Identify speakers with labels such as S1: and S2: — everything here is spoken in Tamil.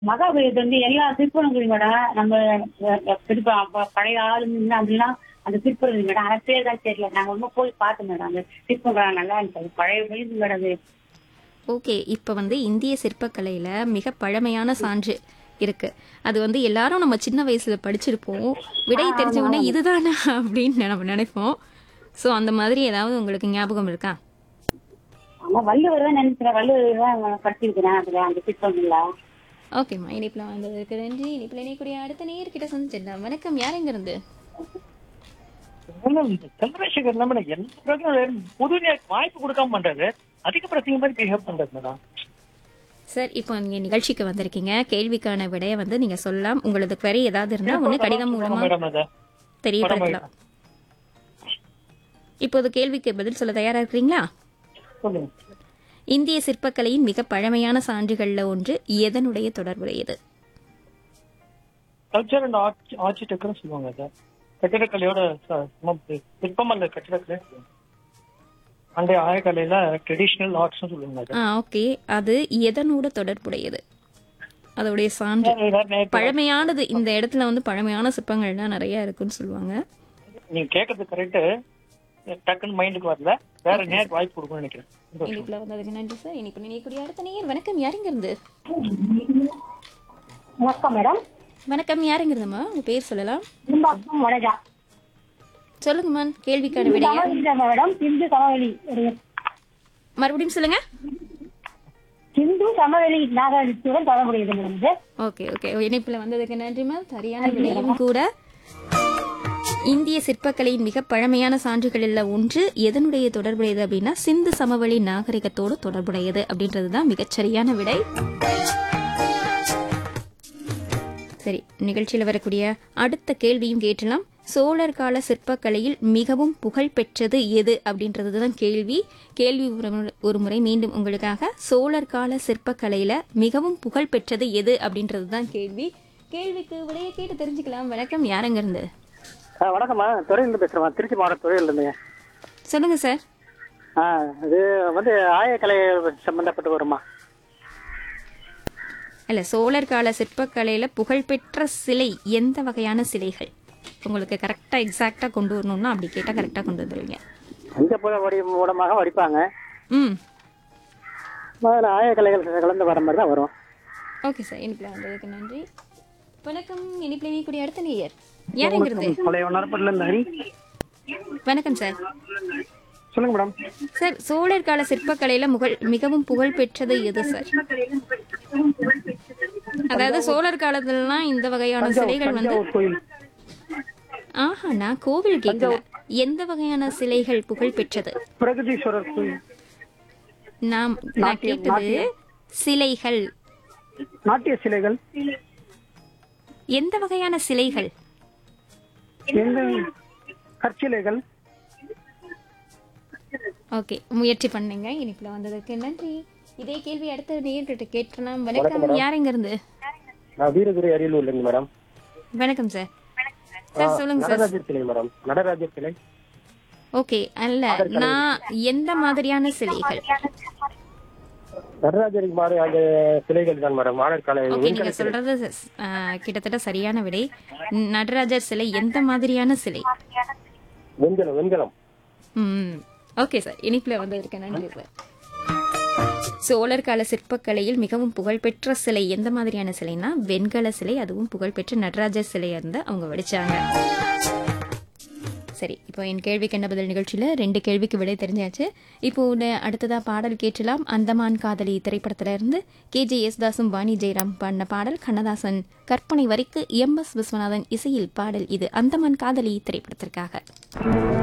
S1: மகாபலிபுரத்துல வந்து எல்லா சிற்பங்களும் மேடம் நம்ம அஹ், சிற்ப அப்ப பழைய ஆளுங்க அப்படிலாம் அந்த சிற்பங்கள் மேடம் அந்த பேர் தான் தெரியல நாங்க ரொம்ப போய் பார்த்தோம் மேடம் அந்த சிற்பங்கள் நல்லா இருந்துச்சு அது பழைய வயசு மேடம் அது
S2: ஓகே இப்போ வந்து இந்திய சிற்பக்கலையில மிக பழமையான சான்று இருக்கு அது வந்து எல்லாரும் நம்ம சின்ன வயசுல படிச்சிருப்போம் விடை தெரிஞ்ச உடனே இதுதானா அப்படின்னு நம்ம நினைப்போம் ஸோ அந்த மாதிரி ஏதாவது உங்களுக்கு ஞாபகம் இருக்கா
S1: ஆமா வள்ளுவர் தான் நினைக்கிறேன் வள்ளுவர் தான் படிச்சிருக்கிறேன் அதுல அந்த சிற்பங்கள்ல
S2: ஓகேம்மா இனிப்பில் வந்ததுக்கு நன்றி இனிப்பில் இணைக்கூடிய அடுத்த நேர்கிட்ட சந்திச்சிடலாம் வணக்கம் யார் எங்க இருந்து
S3: மேடம், இந்த சந்திரசேகர் என்ன மேடம் எந்த பிரச்சனையும் புது நேருக்கு வாய்ப்பு கொடுக்காம பண்றாரு அதிக பிரச்சனை மாதிரி பிஹேவ் பண்றது மேடம்
S2: சார் இப்போ நீங்க நிகழ்ச்சிக்கு வந்திருக்கீங்க கேள்விக்கான விடையை வந்து நீங்க சொல்லலாம் உங்களது query ஏதாவது இருந்தா ஒன்று கடிதம் மூலமா
S3: மேடம் அதை
S2: தெரியப்படுத்தலாம் இப்போது கேள்விக்கு பதில் சொல்ல தயாரா இருக்கிறீங்களா
S3: சொல்லுங்க
S2: இந்திய சிற்பக்கலையின் மிக பழமையான சான்றுகள்ல ஒன்று எதனுடைய தொடர்புடையது
S3: கல்ச்சர் அண்ட் ஆர்ட் ஆர்கிடெக்டர் சொல்லுவாங்க அதை கட்டிடக்கலையோட ச- சமம் இது. சிற்பம் அல்ல கட்டிடக்கலை சொல்லுவாங்க அண்டைய ஆயக்கலையில ட்ரெடிஷனல் ஆர்ட்ஸ் சொல்லுவாங்க அது
S2: ஆ ஓகே அது எதனோட தொடர்புடையது அதோடைய சான்று
S3: வேற ஏதாவது நேருக்கு-
S2: பழமையானது இந்த இடத்துல வந்து பழமையான சிற்பங்கள்லாம் நிறைய இருக்குன்னு சொல்லுவாங்க
S3: நீங்க கேட்கறது கரெக்ட் டக்குன்னு மைண்டுக்கு வரல வேற நேருக்கு வாய்ப்பு கொடுக்கணும்னு நினைக்கிறேன் சந்தோஷம்.
S2: இனிப்புல வந்ததுக்கு நன்றி சார் இனிப்பு நினைக்கூடிய அடுத்த நேயர் வணக்கம் யாருங்க இருந்து
S1: வணக்கம் மேடம்
S2: வணக்கம் யாருங்க இருந்தம்மா உங்க பேர் சொல்லலாம்
S1: திரும்பாக்கம் வடஜா
S2: சொல்லுங்கம்மா கேள்விக்கான விடையா
S1: சமவெளி மேடம் சிந்து சமவெளி
S2: மறுபடியும் சொல்லுங்க
S1: சிந்து சமவெளி நாகரிகத்துடன் தொடர்புடையது மேடம் இது
S2: ஓகே ஓகே இணைப்புல வந்ததுக்கு நன்றிமா சரியான விடையும் கூட இந்திய சிற்பக்கலையின் மிக பழமையான சான்றுகளில் ஒன்று எதனுடைய தொடர்புடையது அப்படின்னா சிந்து சமவெளி நாகரிகத்தோடு தொடர்புடையது அப்படின்றது தான் மிகச்சரியான விடை சரி நிகழ்ச்சியில் வரக்கூடிய அடுத்த கேள்வியும் கேட்டலாம் சோழர் கால சிற்பக்கலையில் மிகவும் புகழ் பெற்றது எது அப்படின்றது தான் கேள்வி கேள்வி ஒரு முறை- ஒரு முறை மீண்டும் உங்களுக்காக சோழர் கால சிற்பக்கலையில மிகவும் புகழ் பெற்றது எது அப்படின்றது தான் கேள்வி கேள்விக்கு விடையை கேட்டு தெரிஞ்சுக்கலாம் வணக்கம் யாரங்க இருந்து
S4: ஆ, வணக்கம்மா துறையிலிருந்து பேசுறேம்மா திருச்சி மாவட்ட துறையிலிருந்துங்க
S2: சொல்லுங்க சார்
S4: ஆ இது வந்து ஆயக்கலை சம்பந்தப்பட்டு வருமா
S2: இல்ல சோழர் கால சிற்பக்கலையில புகழ்பெற்ற சிலை எந்த வகையான சிலைகள் உங்களுக்கு கரெக்டா எக்ஸாக்டா கொண்டு வரணும்னா அப்படி கேட்டா கரெக்டா கொண்டு வந்துருவீங்க
S4: பஞ்சபுர வடி மூலமாக வடிப்பாங்க
S2: ம்
S4: அதில் ஆயக்கலைகள் கலந்து வர மாதிரி தான் வரும்
S2: ஓகே சார் இனிப்பில் வந்ததுக்கு நன்றி வணக்கம் இனிப்பில் நீக்கூடிய அடுத்த நேயர் யார் எங்க இருந்து
S4: பழைய நரப்பட்டிலேருந்து ஹரி
S2: வணக்கம் சார்
S4: சொல்லுங்க மேடம்
S2: சார் சோழர் கால சிற்பக்கலையில முகழ் மிகவும் புகழ் பெற்றது எது சார் அதாவது சோழர் காலத்துலலாம் இந்த வகையான சிலைகள் வந்து
S4: கோயில்
S2: ஆஹா நான் கோவில் கேட்கல எந்த வகையான சிலைகள் புகழ் பெற்றது
S4: பிரகதீஸ்வரர் கோயில்
S2: நாம் நான் கேட்டது சிலைகள்
S4: நாட்டிய சிலைகள்
S2: எந்த வகையான சிலைகள்
S4: எந்த கற்சிலைகள்
S2: ஓகே முயற்சி பண்ணீங்க இனிப்புல வந்ததுக்கு நன்றி இதே கேள்வி அடுத்த நேர்கிட்ட கேட்கலாம் வணக்கம் யார் எங்க இருந்து
S5: நான் வீரதுரை அரியலூர்லேருந்து மேடம்
S2: வணக்கம் சார் சார் சொல்லுங்க சார்
S5: நடராஜர் சிலை மேடம் நடராஜர் சிலை
S2: ஓகே அல்ல நான் எந்த மாதிரியான சிலைகள்
S5: நடராஜருக்கு மாதிரி அந்த சிலைகள் தான் மேடம் ஆடர் கால
S2: ஓகே நீங்க சொல்றது ஆ, கிட்டத்தட்ட சரியான விடை நடராஜர் சிலை எந்த மாதிரியான சிலை
S5: வெண்கலம் வெண்கலம்
S2: ம் ஓகே சார் இனிப்புல வந்ததற்கு நன்றி சார் சோழர் கால சிற்பக்கலையில் மிகவும் புகழ்பெற்ற சிலை எந்த மாதிரியான சிலைனா வெண்கல சிலை அதுவும் புகழ்பெற்ற நடராஜர் சிலையா இருந்து அவங்க வடிச்சாங்க சரி இப்போ என் கேள்விக்கு என்ன பதில் நிகழ்ச்சியில் ரெண்டு கேள்விக்கு விடை தெரிஞ்சாச்சு இப்போ உன்னை அடுத்ததா பாடல் கேட்டலாம் அந்தமான் காதலி திரைப்படத்துல இருந்து கே ஜே யேசுதாசும் வாணி ஜெயராம் பாடின பாடல் கண்ணதாசன் கற்பனை வரிக்கு எம் எஸ் விஸ்வநாதன் இசையில் பாடல் இது அந்தமான் காதலி திரைப்படத்திற்காக